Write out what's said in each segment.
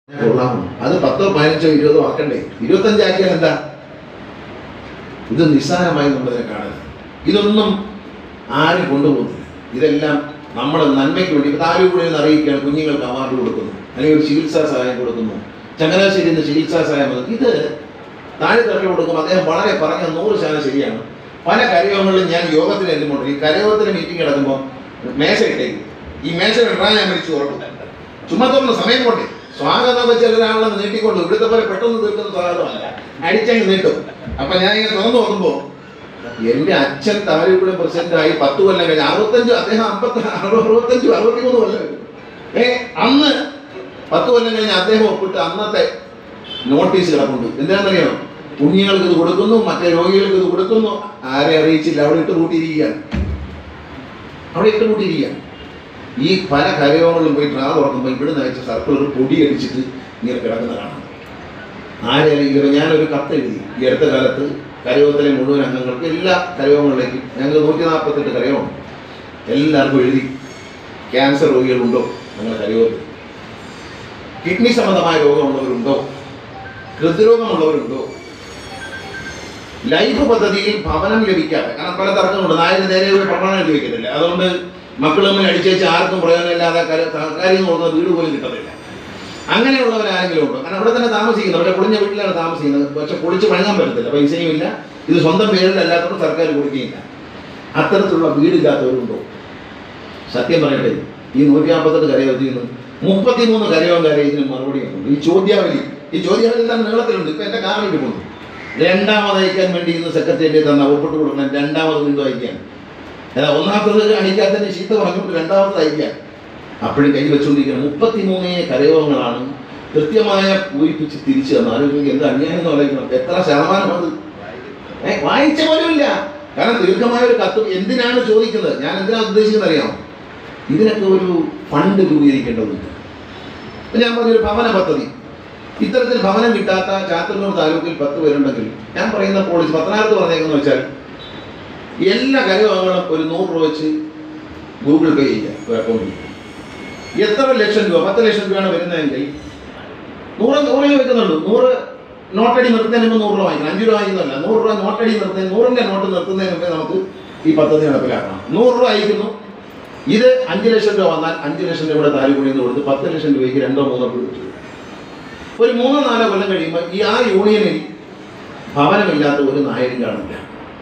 കൊള്ളാമോ അത് പത്തോ പതിനഞ്ചോ ഇരുപതോ ആക്കണ്ടേ ഇരുപത്തഞ്ചാക്കിയാൽ എന്താ ഇത് നിസ്സാരമായി നമ്മളതിനെ കാണരുത് ഇതൊന്നും ആരും കൊണ്ടുപോകുന്നില്ല ഇതെല്ലാം നമ്മുടെ നന്മയ്ക്ക് വേണ്ടി ഇപ്പം ആരും കൂടെ ഒന്ന് അറിയിക്കുകയാണ് കുഞ്ഞുങ്ങൾക്ക് അവാർഡ് കൊടുക്കുന്നു അല്ലെങ്കിൽ ഒരു ചികിത്സാ സഹായം കൊടുക്കുന്നു ചങ്ങനാശ്ശേരിയിൽ നിന്ന് ചികിത്സാ സഹായം വന്നു ഇത് താഴെ തട്ടി കൊടുക്കും അദ്ദേഹം വളരെ പറഞ്ഞ നൂറ് ശതമാനം ശരിയാണ് പല കരയോഗങ്ങളിലും ഞാൻ യോഗത്തിന് ചെല്ലുമ്പോൾ ഈ കരയോഗത്തിന് മീറ്റിംഗ് കിടക്കുമ്പോൾ മേശ ഇട്ടേക്കും ഈ മേശ ഇടാൻ ഞാൻ മരിച്ചു ഉറക്കും ചുമ്മാ തോന്നുന്നു സമയം കൊണ്ടേ സ്വാഗതം വെച്ച് ഒരാളെ നീട്ടിക്കൊണ്ട് ഇവിടുത്തെ പോലെ പെട്ടെന്ന് തീർക്കുന്ന സ്വാഗതമല്ല അടിച്ചങ്ങ് നീട്ടും അപ്പൊ ഞാൻ ഇങ്ങനെ തുറന്നു നോക്കുമ്പോൾ എന്റെ അച്ഛൻ താലൂക്കുടെ പ്രസിഡന്റായി പത്ത് കൊല്ലം കഴിഞ്ഞ് അറുപത്തഞ്ച് അദ്ദേഹം അമ്പത്തി അറുപത്തഞ്ചു അറുപത്തിമൂന്ന് കൊല്ലം കഴിഞ്ഞു. ഏ അന്ന് പത്ത് കൊല്ലം കഴിഞ്ഞ് അദ്ദേഹം ഒപ്പിട്ട് അന്നത്തെ നോട്ടീസ് കിടപ്പുണ്ട് എന്താണെന്നറിയാമോ കുഞ്ഞുങ്ങൾക്ക് ഇത് കൊടുക്കുന്നു മറ്റേ രോഗികൾക്ക് ഇത് കൊടുക്കുന്നു ആരെ അറിയിച്ചില്ല അവിടെ ഇട്ട് കൂട്ടിയിരിക്കുകയാണ് അവിടെ ഇട്ട് കൂട്ടിയിരിക്കുകയാണ് ഈ പല കരയോഗങ്ങളിലും പോയി ട്രാ തുറക്കുമ്പോൾ ഇവിടുന്ന് അയച്ച സർക്കുലർ പൊടി അടിച്ചിട്ട് ഇങ്ങനെ കിടക്കുന്ന കാണാം ആരെങ്കിലും ഞാനൊരു കത്ത് എഴുതി ഈ അടുത്ത കാലത്ത് കരയോഗത്തിലെ മുഴുവൻ അംഗങ്ങൾക്ക് എല്ലാ കരയോഗങ്ങളിലേക്കും ഞങ്ങൾ നൂറ്റി നാൽപ്പത്തെട്ട് കരയോഗം എല്ലാവർക്കും എഴുതി ക്യാൻസർ രോഗികളുണ്ടോ ഞങ്ങളുടെ കരയോഗത്തിൽ കിഡ്നി സംബന്ധമായ രോഗമുള്ളവരുണ്ടോ ഹൃദ്രോഗമുള്ളവരുണ്ടോ ലൈഫ് പദ്ധതിയിൽ ഭവനം ലഭിക്കാതെ കാരണം പല തർക്കമുണ്ട് നായന് നേരെ ഒരു പ്രമാണം എഴുതി വെക്കത്തില്ല അതുകൊണ്ട് മക്കൾ തമ്മിൽ അടിച്ചേച്ച് ആർക്കും പ്രയോജനമില്ലാതെ കര- സർക്കാരിൽ നിന്ന് കൊടുക്കുന്ന വീട് പോലും കിട്ടത്തില്ല അങ്ങനെയുള്ളവരാരെങ്കിലും ഉണ്ടോ കാരണം അവിടെ തന്നെ താമസിക്കുന്നത് അവിടെ പൊളിഞ്ഞ വീട്ടിലാണ് താമസിക്കുന്നത് പക്ഷെ പൊളിച്ച് പണിയാൻ പറ്റത്തില്ല പൈസയും ഇല്ല ഇത് സ്വന്തം പേരിലല്ലാത്തതുകൊണ്ട് സർക്കാർ കൊടുക്കുകയില്ല അത്തരത്തിലുള്ള വീടില്ലാത്തവരുണ്ടോ സത്യം പറയട്ടെ ഈ നൂറ്റി നാൽപ്പത്തെട്ട് കരയോഗത്തിൽ നിന്ന് മുപ്പത്തിമൂന്ന് കരയോഗക്കാരെ ഇതിന് മറുപടി വന്നു ഈ ചോദ്യാവലി ഈ ചോദ്യാവലി തന്നെ നീളത്തിലുണ്ട് ഇപ്പൊ എന്റെ കാറിൽ പോകുന്നു രണ്ടാമത് അയക്കാൻ വേണ്ടി ഇന്ന് സെക്രട്ടേറിയറ്റ് തന്ന ഒപ്പിട്ട് കൊടുക്കണം രണ്ടാമത് വീണ്ടും അയക്കാൻ അല്ല ഒന്നാമത്തത് അയക്കാത്തതിന് ചീത്ത പറഞ്ഞുകൊണ്ട് രണ്ടാമത് അയക്കാൻ അപ്പോഴും കൈ വെച്ചുകൊണ്ടിരിക്കണം മുപ്പത്തിമൂന്നേ കരയോഗങ്ങളാണ് കൃത്യമായ പൂരിപ്പിച്ച് തിരിച്ചു തന്നു ആരോഗ്യം എന്ത് അന്യായം എന്ന് പറയുന്നത് എത്ര ശതമാനം അത് ഏ, വായിച്ച പോലും ഇല്ല കാരണം ദീർഘമായ ഒരു കത്ത് എന്തിനാണ് ചോദിക്കുന്നത് ഞാൻ എന്തിനാണ് ഉദ്ദേശിക്കുന്നത് അറിയാമോ ഇതിനൊക്കെ ഒരു ഫണ്ട് രൂപീകരിക്കേണ്ടതുണ്ട് ഇപ്പൊ ഞാൻ പറഞ്ഞൊരു ഭവന പദ്ധതി ഇത്തരത്തിൽ ഭവനം കിട്ടാത്ത ചാത്തന്നൂർ താലൂക്കിൽ പത്ത് പേരുണ്ടെങ്കിൽ ഞാൻ പറയുന്ന പോളിസി പത്തനാപുരത്ത് പറഞ്ഞേക്കെന്ന് വെച്ചാൽ എല്ലാ കരയോഗങ്ങളും ഒരു നൂറ് രൂപ വെച്ച് ഗൂഗിൾ പേ ചെയ്യുക ഒരു അക്കൗണ്ടിൽ എത്ര ലക്ഷം രൂപ പത്ത് ലക്ഷം രൂപയാണ് വരുന്നതെങ്കിൽ നൂറ് നൂറ് രൂപ വെക്കുന്നുള്ളൂ നൂറ് നോട്ടടി നിർത്തുന്നതിന് മുമ്പ് നൂറ് രൂപ വാങ്ങിക്കണം അഞ്ച് രൂപ വാങ്ങിക്കുന്നില്ല നൂറ് രൂപ നോട്ടടി നിർത്തുന്നതിന് നൂറിൻ്റെ നോട്ട് നിർത്തുന്നതിന് മുമ്പേ നമുക്ക് ഈ പദ്ധതി നടപ്പിലാക്കണം നൂറ് രൂപ അയക്കുന്നു ഇത് അഞ്ച് ലക്ഷം രൂപ വന്നാൽ അഞ്ച് ലക്ഷം രൂപയുടെ താലൂക്കുകളിൽ നിന്ന് കൊടുത്ത് പത്ത് ലക്ഷം രൂപയ്ക്ക് രണ്ടോ മൂന്നോ വീട് വെച്ചു ഒരു മൂന്നോ നാലോ കൊല്ലം കഴിയുമ്പോൾ ഈ ആ യൂണിയനിൽ ഭവനമില്ലാത്ത ഒരു നായരും കാണില്ല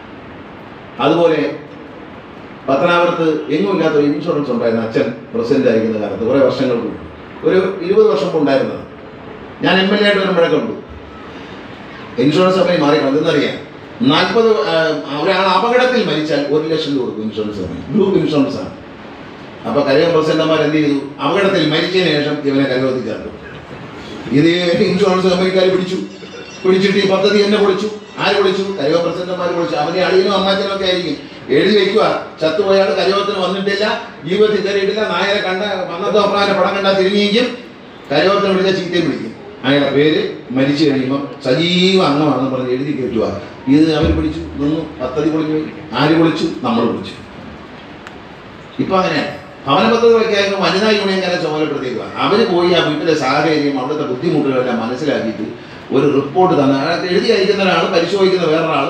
അതുപോലെ പത്തനാപുരത്ത് എങ്ങുമില്ലാത്ത ഒരു ഇൻഷുറൻസ് ഉണ്ടായിരുന്നു അച്ഛൻ പ്രസിഡന്റ് ആയിരിക്കുന്ന കാലത്ത് കുറേ വർഷങ്ങൾക്ക് മുമ്പ് ഒരു ഇരുപത് വർഷം മുമ്പ് ഉണ്ടായിരുന്നത് ഞാൻ എം എൽ എ ആയിട്ട് വരുമ്പോഴൊക്കെ ഉണ്ട് ഇൻഷുറൻസ് കമ്പനി മാറിക്കണം എന്നറിയാം നാൽപ്പത് ഒരാൾ അപകടത്തിൽ മരിച്ചാൽ ഒരു ലക്ഷം രൂപ കൊടുക്കും ഇൻഷുറൻസ് കമ്പനി ഗ്രൂപ്പ് ഇൻഷുറൻസ് ആണ് അപ്പൊ കരയോഗ പ്രസിഡന്റുമാർ എന്ത് ചെയ്തു അപകടത്തിൽ മരിച്ചതിന് ശേഷം ഇവനെ കരയോഗത്തിൽ ചേർത്തു ഇത് ഇൻഷുറൻസ് കമ്പനിക്കാർ പിടിച്ചു പിടിച്ചിട്ട് ഈ പദ്ധതി എന്നെ പൊളിച്ചു ആര് പൊളിച്ചു കരയോഗ പ്രസിഡന്റുമാർ പൊളിച്ചു അവന്റെ അളിയനും അമ്മാച്ചനും ഒക്കെ ആയിരിക്കും എഴുതി വെക്കുക ചത്തുപോയാൾ കരയോഗത്തിന് വന്നിട്ടില്ല ജീവിതത്തിൽ കയറിയിട്ടില്ല നായരെ കണ്ട വന്നത്തെ അപ്രാന്റെ പടം കണ്ടാൽ തിരിഞ്ഞെങ്കിൽ കരയോഗത്തിന് വിളിച്ച ചീത്തയും വിളിക്കും അയാളുടെ പേര് മരിച്ചു കഴിയുമ്പോൾ സജീവ അംഗമാണെന്ന് പറഞ്ഞ് എഴുതി കയറ്റുക ഇത് അവർ പിടിച്ചു നിന്നു പദ്ധതി പൊളിഞ്ഞു പോയി ആര് പൊളിച്ചു നമ്മൾ പൊളിച്ചു ഇപ്പൊ അങ്ങനെയാണ് ഭവന പദ്ധതി വയ്ക്കാനും വനിതാ യൂണിയൻകാരെ ചുമതലപ്പെടുത്തിയേക്കുക അവര് പോയി ആ വീട്ടിലെ സാഹചര്യം അവിടുത്തെ ബുദ്ധിമുട്ടുകളെല്ലാം മനസ്സിലാക്കിയിട്ട് ഒരു റിപ്പോർട്ട് തന്നെ അയാൾക്ക് എഴുതി അയക്കുന്ന ഒരാൾ പരിശോധിക്കുന്ന വേറൊരാൾ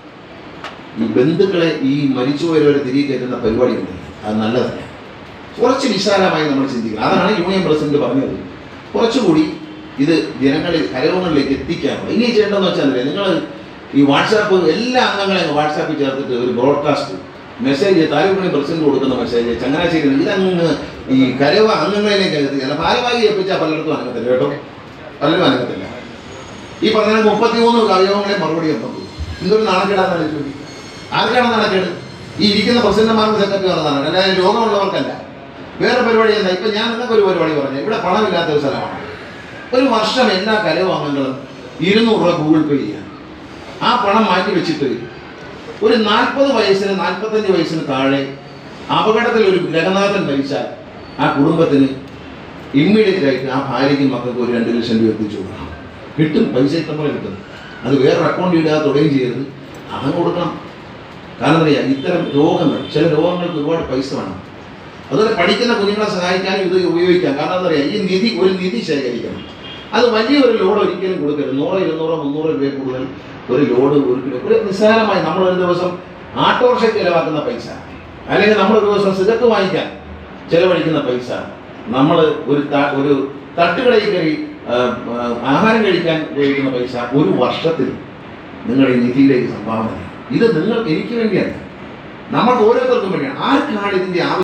ഈ ബന്ധുക്കളെ ഈ മരിച്ചുപോയവരെ തിരികെ കയറ്റുന്ന പരിപാടിയുണ്ട് അത് നല്ലതല്ല കുറച്ച് വിശാലമായി നമ്മൾ ചിന്തിക്കണം അതാണ് യൂണിയൻ പ്രസിഡന്റ് പറഞ്ഞത് കുറച്ചുകൂടി ഇത് ജനങ്ങളിൽ കരയോഗങ്ങളിലേക്ക് എത്തിക്കാനുള്ള ഇനി ചെയ്യേണ്ടതെന്ന് വെച്ചാൽ നിങ്ങൾ ഈ വാട്സാപ്പ് എല്ലാ അംഗങ്ങളെയും വാട്സാപ്പിൽ ചേർത്തിട്ട് ഒരു ബ്രോഡ്കാസ്റ്റ് മെസ്സേജ് താലൂക്കിന് പ്രസിഡന്റ് കൊടുക്കുന്ന മെസ്സേജ് ചങ്ങനാശ്ശേരി ഇതങ്ങ് ഈ കരവ അംഗങ്ങളിലേക്ക് എത്തി അല്ല ഭാരവാഹി ഏൽപ്പിച്ചാൽ പലയിടത്തും അനങ്ങത്തില്ല കേട്ടോ പലരും അനങ്ങത്തില്ല ഈ പറഞ്ഞ മുപ്പത്തിമൂന്ന് കരയോഗങ്ങളെ മറുപടി എത്തുന്നു എന്തൊരു നാണക്കേടാന്നാണ് ചോദിക്കും ആർക്കാണ് നാണക്കേട് ഈ ഇരിക്കുന്ന പ്രസിഡന്റുമാർക്ക് സെക്രട്ടറി പറഞ്ഞതാണ് അല്ലാതെ രോഗമുള്ളവർക്കല്ല വേറെ പരിപാടി എന്താ ഇപ്പൊ ഞാൻ നിങ്ങൾക്ക് ഒരു പരിപാടി പറഞ്ഞു ഇവിടെ പണമില്ലാത്ത ഒരു സ്ഥലമാണ് ഒരു വർഷം എല്ലാ കരയോ അംഗങ്ങളും ഇരുന്നൂറ് രൂപ ഗൂഗിൾ പേ ചെയ്യാം ആ പണം മാറ്റി വെച്ചിട്ട് ഒരു നാൽപ്പത് വയസ്സിന് നാൽപ്പത്തഞ്ച് വയസ്സിന് താഴെ അപകടത്തിൽ ഒരു ഗ്രഹനാഥൻ മരിച്ചാൽ ആ കുടുംബത്തിന് ഇമ്മീഡിയറ്റ് ആയിട്ട് ആ ഭാര്യയ്ക്കും മക്കൾക്ക് ഒരു രണ്ട് ലക്ഷം രൂപ എത്തിച്ചു കൊടുക്കണം കിട്ടും പൈസ ഇഷ്ടംപോലെ കിട്ടും അത് വേറെ അക്കൗണ്ട് ഇടുക തുടങ്ങുകയും ചെയ്യരുത് അവൻ കൊടുക്കണം കാരണം എന്താ പറയുക ഇത്തരം രോഗങ്ങൾ ചില രോഗങ്ങൾക്ക് ഒരുപാട് പൈസ വേണം അതുപോലെ പഠിക്കുന്ന കുഞ്ഞുങ്ങളെ സഹായിക്കാനും ഇത് ഉപയോഗിക്കാം കാരണം എന്താ പറയുക ഈ നിധി ഒരു നിധി ശേഖരിക്കണം അത് വലിയൊരു ലോഡ് ഒരിക്കലും കൊടുക്കരുത് നൂറോ ഇരുന്നൂറോ മുന്നൂറോ രൂപ കൂടുതൽ ഒരു ലോഡ് ഒരു കിലോ ഒരു നിസ്സാരമായി നമ്മൾ ഒരു ദിവസം ആട്ടോറിക്ഷയ്ക്ക് ചിലവാക്കുന്ന പൈസ അല്ലെങ്കിൽ നമ്മൾ ഒരു ദിവസം സിഗരറ്റ് വാങ്ങിക്കാൻ ചിലവഴിക്കുന്ന പൈസ നമ്മൾ ഒരു ത- ഒരു തട്ടുകടയിൽ കയറി ആ, ആ, ആഹാരം കഴിക്കാൻ ഉപയോഗിക്കുന്ന പൈസ ഒരു വർഷത്തിൽ നിങ്ങൾ ഈ നിധിയിലേക്ക് സംഭാവന ചെയ്യണം. ഇത് നിങ്ങൾക്ക് എനിക്ക് വേണ്ടിയല്ല നമ്മൾക്ക് ഓരോരുത്തർക്കും വേണ്ടിയാണ് ആർക്കാണ് ഇതിന്റെ ആവശ്യം